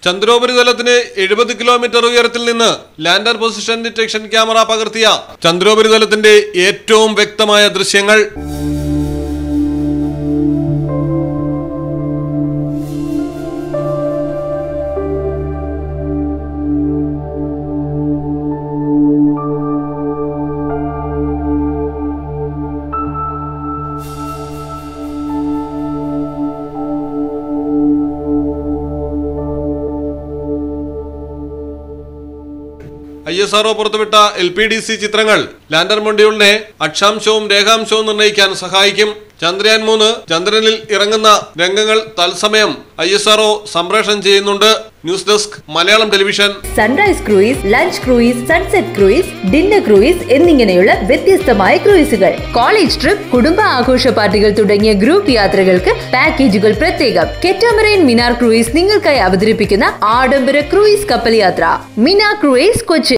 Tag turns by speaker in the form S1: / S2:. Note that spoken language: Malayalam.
S1: ചന്ദ്രോപരിതലത്തിന് എഴുപത് കിലോമീറ്റർ ഉയരത്തിൽ നിന്ന് ലാൻഡർ പൊസിഷൻ ഡിറ്റക്ഷൻ ക്യാമറ പകർത്തിയ ചന്ദ്രോപരിതലത്തിന്റെ ഏറ്റവും വ്യക്തമായ ദൃശ്യങ്ങൾ ഐ എസ് ആർഒ പുറത്തുവിട്ട എൽ പി ഡി സി ചിത്രങ്ങൾ ലാൻഡർ മൊഡ്യൂളിനെ അക്ഷാംശവും രേഖാംശവും നിർണ്ണയിക്കാൻ സഹായിക്കും ചന്ദ്രയാൻ മൂന്ന് ചന്ദ്രനിൽ ഇറങ്ങുന്ന രംഗങ്ങൾ തത്സമയം ഐ എസ് ആർഒ സംപ്രേഷണം ചെയ്യുന്നുണ്ട് news desk Malayalam television
S2: sunrise cruise lunch cruise sunset cruise dinner cruise എന്നിങ്ങനെയുള്ള വ്യത്യസ്തമായ ക്രൂയിസുകൾ കോളേജ് ട്രിപ്പ് കുടുംബ ആഘോഷ പാർട്ടികൾ തുടങ്ങിയ ഗ്രൂപ്പ് യാത്രകൾക്ക് പാക്കേജുകൾ പ്രത്യേകം കെറ്റാമറൈൻ മിനാർ ക്രൂയിസ് നിങ്ങൾക്കായി അവതരിപ്പിക്കുന്ന ആഡംബര ക്രൂയിസ് കപ്പൽ യാത്ര മിനാർ ക്രൂയിസ് കൊച്ചി